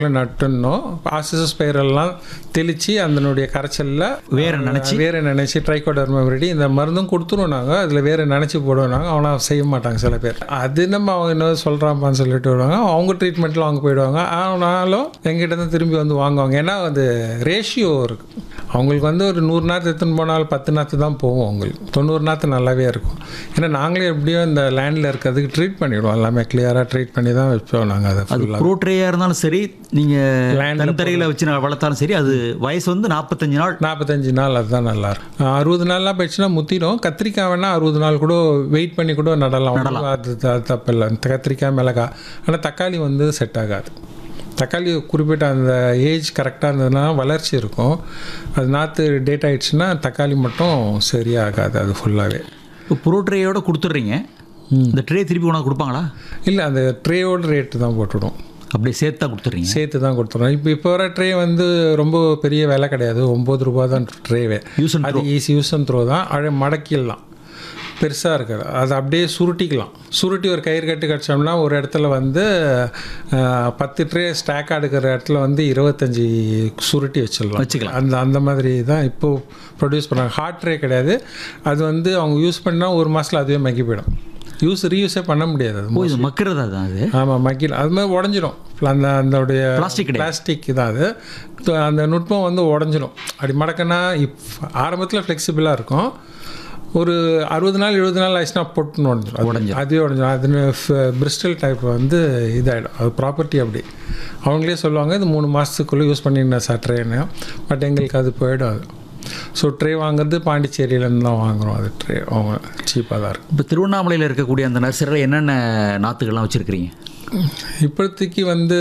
நட்டுனோம் ஆசிசஸ் பயிரெல்லாம் தெளித்து அதனுடைய கரைச்சலில் வேரை நனைச்சி? வேரை நினச்சி ட்ரைகோடர்மவிரிடி இந்த மருந்தும் கொடுத்துருவோம் நாங்கள் அதில் வேரை நினச்சி போடுவோம் நாங்கள் அவனா செய்ய மாட்டாங்க சில பேர் அது நம்ம அவங்க என்ன சொல்கிறாப்பான்னு சொல்லிட்டு வருவாங்க அவங்க ட்ரீட்மெண்ட்டில் அவங்க போயிடுவாங்க ஆனாலும் எங்கிட்ட தான் திரும்பி வந்து வாங்குவாங்க ஏன்னா அது ரேஷியோ இருக்குது அவங்களுக்கு வந்து ஒரு நூறு நாற்று எடுத்துன்னு போனாலும் பத்து நாற்று தான் போகும் அவங்களுக்கு தொண்ணூறு நாற்று நல்லாவே இருக்கும் ஏன்னா நாங்களே எப்படியோ இந்த லேண்டில் இருக்கிறதுக்கு ட்ரீட் பண்ணிவிடுவோம் எல்லாமே கிளியராக ட்ரீட் பண்ணி தான் வைப்போம் நாங்கள் அதை அது ஃபுல்லாக ப்ரோட்ரேயாக இருந்தாலும் சரி நீங்கள் Landல தனித்தரையில் வச்சு நான் வளர்த்தாலும் சரி அது வயசு வந்து நாற்பத்தஞ்சு நாள் நாற்பத்தஞ்சு நாள் அதுதான் நல்லா இருக்கும் அறுபது நாள்லாம் போயிடுச்சுன்னா முத்திடும் கத்திரிக்காய் வேணால் அறுபது நாள் கூட வெயிட் பண்ணி கூட நடலாம் அது த- தப்பில்லை இந்த கத்திரிக்காய் மிளகாய் ஆனால் தக்காளி வந்து செட் ஆகாது தக்காளி குறிப்பிட்ட அந்த ஏஜ் கரெக்டாக இருந்ததுன்னா வளர்ச்சி இருக்கும் அது நாற்று டேட் ஆயிடுச்சுன்னா தக்காளி மட்டும் சரியாகாது அது ஃபுல்லாகவே இப்போ ப்ரோட்ரேயோட கொடுத்துட்றீங்க இந்த ட்ரே திருப்பி கொண்டாந்து கொடுப்பாங்களா இல்லை அந்த ட்ரேயோட ரேட்டு தான் போட்டுடும் அப்படியே சேர்த்து தான் கொடுத்துட்றீங்க சேர்த்து தான் கொடுத்துருவோம் இப்போ இப்போ வர ட்ரே வந்து ரொம்ப பெரிய விலை கிடையாது ஒம்பது ரூபா தான் ட்ரேவே யூஸ் அண்ட் அது ஈஸி யூஸ் அண்ட் த்ரோ தான் அழ மடக்கிடலாம் பெருசாக இருக்காது அது அப்படியே சுருட்டிக்கலாம் சுருட்டி ஒரு கயிறு கட்டு கடிச்சோம்னா ஒரு இடத்துல வந்து அஹ், பத்து ட்ரே ஸ்டாக் எடுக்கிற இடத்துல வந்து இருபத்தஞ்சி சுருட்டி வச்சிடலாம் வச்சுக்கலாம். அந்த அந்த மாதிரி தான் இப்போது ப்ரொடியூஸ் பண்ணுறாங்க ஹார்ட் ட்ரே கிடையாது அது வந்து அவங்க யூஸ் பண்ணால் ஒரு மாதத்தில் அதுவே மக்கி போயிடும் யூஸ் ரீயூஸே பண்ண முடியாது அது ஓ இது மக்கிறதா தான் அது ஆமாம் மக்கில் அது மாதிரி உடஞ்சிரும் அந்த அதோடைய Plastic கிடையாது. பிளாஸ்டிக் தான் அது து- அந்த நுட்பம் வந்து உடஞ்சிரும் அப்படி மடக்கினா இப் ஆரம்பத்தில் ஃப்ளெக்சிபிளாக இருக்கும் ஒரு அறுபது நாள் எழுபது நாள் ஆச்சுன்னா பொட்டுன்னு உடஞ்சிரும் உடைஞ்சிரும். அது- அதுவே உடஞ்சிரும் அது பிரிஸ்டல் டைப் வந்து இதாகிடும் அது ப்ராப்பர்ட்டி அப்படி அவங்களே சொல்லுவாங்க இது மூணு மாதத்துக்குள்ளே யூஸ் பண்ணிருந்தேன் சார் ட்ரேன்னு பட் எங்களுக்கு அது போயிடும் அது ஸோ ட்ரே வாங்குறது பாண்டிச்சேரியிலேருந்து தான் வாங்குகிறோம் அது ட்ரே அவங்க சீப்பாக தான் இருக்கும் இப்போ திருவண்ணாமலையில் இருக்கக்கூடிய அந்த நர்சரியில் என்னென்ன நாற்றுகள்லாம் வச்சுருக்கிறீங்க இப்போதைக்கு வந்து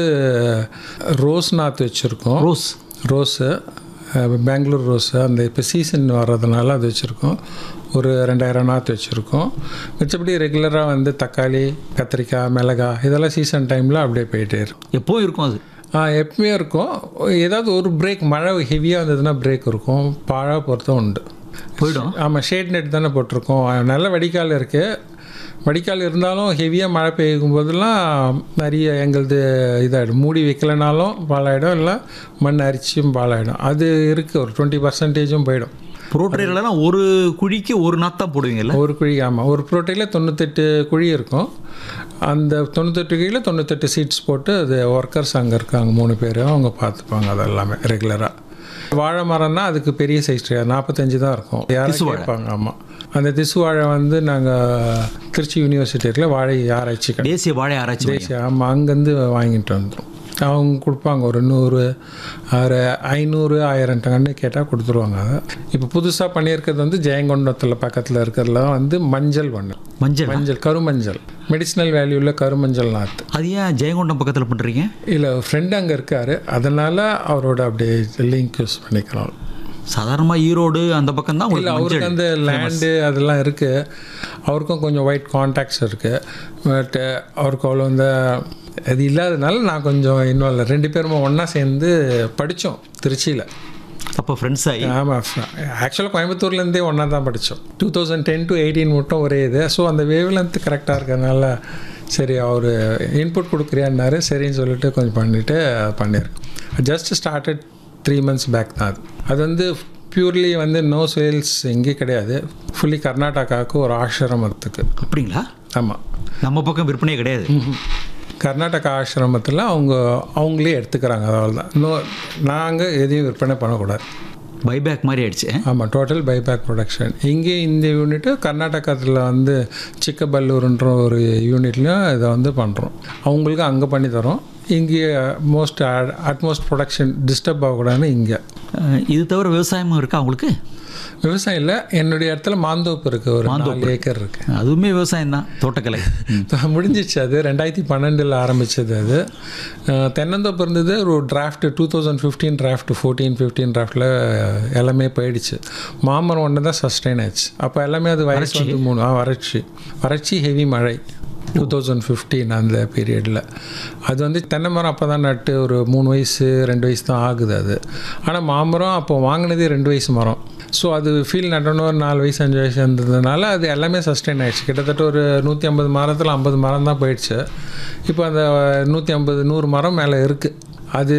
ரோஸ் நாற்று வச்சுருக்கோம் ரோஸ் ரோஸு அஹ், பெங்களூர் ரோஸு அந்த இப்போ சீசன் வர்றதுனால அது வச்சுருக்கோம் ஒரு ரெண்டாயிரம் நாற்று வச்சுருக்கோம் மிச்சப்படி ரெகுலராக வந்து தக்காளி கத்திரிக்காய் மிளகாய் இதெல்லாம் சீசன் டைமில் அப்படியே போயிட்டே இருக்கும் எப்போவும் இருக்கும் அது ஆ எப்பவுமே இருக்கும் ஏதாவது ஒரு பிரேக் மழை ஹெவியாக இருந்ததுன்னா பிரேக் இருக்கும் பாழா பொறுத்தும் உண்டு போயிடும் ஆமாம் ஷேட் நெட் தானே போட்டிருக்கோம் நல்ல வடிகால் இருக்குது வடிகால் இருந்தாலும் ஹெவியாக மழை பெய்யும் போதெல்லாம் நிறைய எங்களது இதாகிடும் மூடி வைக்கலனாலும் பாலாயிடும் இல்லை மண் அரிச்சும் பாலாயிடும் அது இருக்குது ஒரு டுவெண்ட்டி பர்சன்டேஜும் போயிடும் ப்ரோட்ரேலலாம் ஒரு குழிக்கு ஒரு நாத்து தான் போடுவீங்கல்ல ஒரு குழி ஆமாம் ஒரு புரோட்டையில் தொண்ணூத்தெட்டு குழி இருக்கும் அந்த தொண்ணூத்தெட்டு குழியில் தொண்ணூத்தெட்டு சீட்ஸ் போட்டு அது ஒர்க்கர்ஸ் அங்கே இருக்காங்க மூணு பேர் அவங்க பார்த்துப்பாங்க அது எல்லாமே ரெகுலராக வாழை மரம்னா அதுக்கு பெரிய சைஸ் நாற்பத்தஞ்சு தான் இருக்கும் யாரும் கேட்பாங்க ஆமாம் அந்த திசு வாழை வந்து நாங்கள் திருச்சி யூனிவர்சிட்டி இருக்கல வாழை ஆராய்ச்சி கடை தேசிய வாழை ஆராய்ச்சி மையம். தேசிய ஆமாம் அங்கேருந்து வாங்கிட்டு வந்துடும் அவங்க கொடுப்பாங்க ஒரு நூறு ஒரு ஐநூறு ஆயிரம் டன்னு கேட்டால் கொடுத்துருவாங்க அதை இப்போ புதுசாக பண்ணியிருக்கிறது வந்து ஜெயங்கொண்டத்தில் பக்கத்தில் இருக்கிறதுல வந்து மஞ்சள் ஒன்று மஞ்சள் மஞ்சள் கருமஞ்சள் மெடிசினல் வேல்யூவில் கருமஞ்சள் நாற்று அது ஏன் ஜெயங்கொண்டம் பக்கத்தில் பண்ணுறீங்க இல்லை ஃப்ரெண்டு அங்கே இருக்கார் அதனால் அவரோட அப்படியே லிங்க் யூஸ் பண்ணிக்கிறோம் சாதாரணமாக ஈரோடு அந்த பக்கம் தான் இல்லை உங்களுக்கு அவருக்கு மஞ்சள் அந்த லேண்டு அதெல்லாம் இருக்குது அவருக்கும் கொஞ்சம் ஒயிட் கான்டாக்ட்ஸ் இருக்குது பட் அவருக்கு அவ்வளோ இந்த அது இல்லாதனால நான் கொஞ்சம் இன்வால்வ் ரெண்டு பேருமே ஒன்றா சேர்ந்து படித்தோம் திருச்சியில் அப்போ ஃப்ரெண்ட்ஸ் ஆகி ஆமாம் ஆக்சுவலாக கோயம்புத்தூர்லேருந்தே ஒன்றா தான் படித்தோம் two thousand ten to eighteen மட்டும் ஒரே இது ஸோ அந்த வேவ் லென்த் கரெக்டாக இருக்கிறதுனால சரி அவர் இன்புட் கொடுக்குறியான்னாரு சரின்னு சொல்லிட்டு கொஞ்சம் பண்ணிவிட்டு பண்ணியிருக்கோம் just started three months back தான் அது அது வந்து பியூர்லி வந்து நோ சேல்ஸ் எங்கேயும் கிடையாது ஃபுல்லி கர்நாடகாவுக்கு ஒரு ஆசிரமத்துக்கு அப்படிங்களா ஆமாம் நம்ம பக்கம் விற்பனையே கிடையாது கர்நாடகா ஆசிரமத்தில் அவங்க அவங்களே எடுத்துக்கிறாங்க அதாவது தான் நோ நாங்கள் எதையும் விற்பனை பண்ணக்கூடாது பைபேக் மாதிரி ஆயிடுச்சு ஆமாம் டோட்டல் பைபேக் ப்ரொடக்ஷன் இங்கே இந்த யூனிட்டு கர்நாடகத்தில் வந்து சிக்கபல்லூர்ன்ற ஒரு யூனிட்லையும் இதை வந்து பண்ணுறோம் அவங்களுக்கு அங்கே பண்ணி தரோம் இங்கே மோஸ்ட் அட்மோஸ்ட் ப்ரொடக்ஷன் டிஸ்டர்ப் ஆகக்கூடாதுன்னு இங்கே அஹ், இது தவிர விவசாயமும் இருக்கா உங்களுக்கு விவசாயம் இல்லை என்னுடைய இடத்துல மாந்தோப்பு இருக்குது ஒரு நாலு ஏக்கர் இருக்குது அதுவுமே விவசாயம் தான் தோட்டக்கலை முடிஞ்சிச்சு அது ரெண்டாயிரத்தி பன்னெண்டில் ஆரம்பிச்சது அது அஹ், தென்னந்தோப்பு இருந்தது ஒரு drought two thousand fifteen drought fourteen fifteen டிராஃப்டில் எல்லாமே போயிடுச்சு மாமரம் ஒன்று தான் சஸ்டைன் ஆச்சு அப்போ எல்லாமே அது வயசு வந்து மூணு ஆ, வறட்சி வறட்சி ஹெவி மழை டூ தௌசண்ட் ஃபிஃப்டீன் அந்த பீரியடில் அது வந்து தென்னை மரம் அப்போ தான் நட்டு ஒரு மூணு வயசு ரெண்டு வயசு தான் ஆகுது அது ஆனால் மாமரம் அப்போ வாங்கினதே ரெண்டு வயசு மரம் ஸோ அது ஃபீல் நடணும் ஒரு நாலு வயசு அஞ்சு வயசு இருந்ததுனால அது எல்லாமே சஸ்டெயின் ஆயிடுச்சு கிட்டத்தட்ட ஒரு நூற்றி ஐம்பது மரத்தில் ஐம்பது மரம் தான் போயிடுச்சு இப்போ அந்த நூற்றி ஐம்பது நூறு மரம் மேலே இருக்குது அது